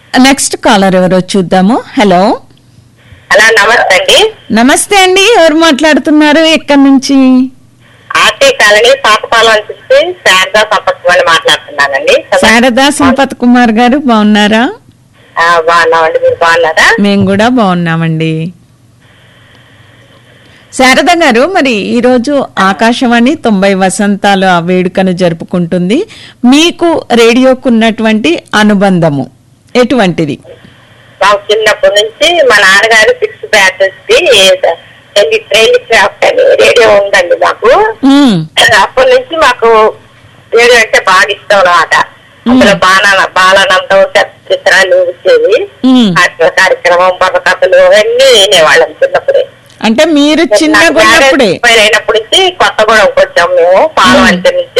Next caller ఎవరో చూద్దాము hello hello నమస్తే అండి నమస్తే అండి ఎవరు మాట్లాడుతున్నారు ఎక్కడి నుంచి ఆర్టీ కాలనీ పాతపాలెం నుంచి శారదా సంపత్మని మాట్లాడుతున్నానండి శారదా సంపత్ కుమార్ గారు బాగున్నారా ఆ, బాగున్నామండి మీరు బాగున్నారా మేము కూడా బాగున్నామండి శారద గారు మరి ఈరోజు ఆకాశవాణి తొంభై వసంతాలు ఆ వేడుకను జరుపుకుంటుంది మీకు రేడియోకు ఉన్నటువంటి అనుబంధము ఎటువంటిది మాకు చిన్నప్పటి నుంచి మా నాన్నగారు సిక్స్ బ్యాచెస్ కి ట్రైన్ క్రాఫ్ట్ అని రేడియో ఉందండి మాకు మ్మ్. అప్పటి నుంచి మాకు రేడియో అంటే బాగా ఇష్టం అన్నమాట అందులో బాల బాలానందం చిత్రాలు వచ్చేవి మ్మ్. ఆ కార్యక్రమం పథకథలు అవన్నీ వినేవాళ్ళం చిన్నప్పుడే అంటే మీరు చిన్నగా నాకు ఉన్నప్పుడే మ్యారేజ్ అయినప్పటి నుంచి కొత్తగూడెంకి వచ్చాం మేము పాలవంచ నుంచి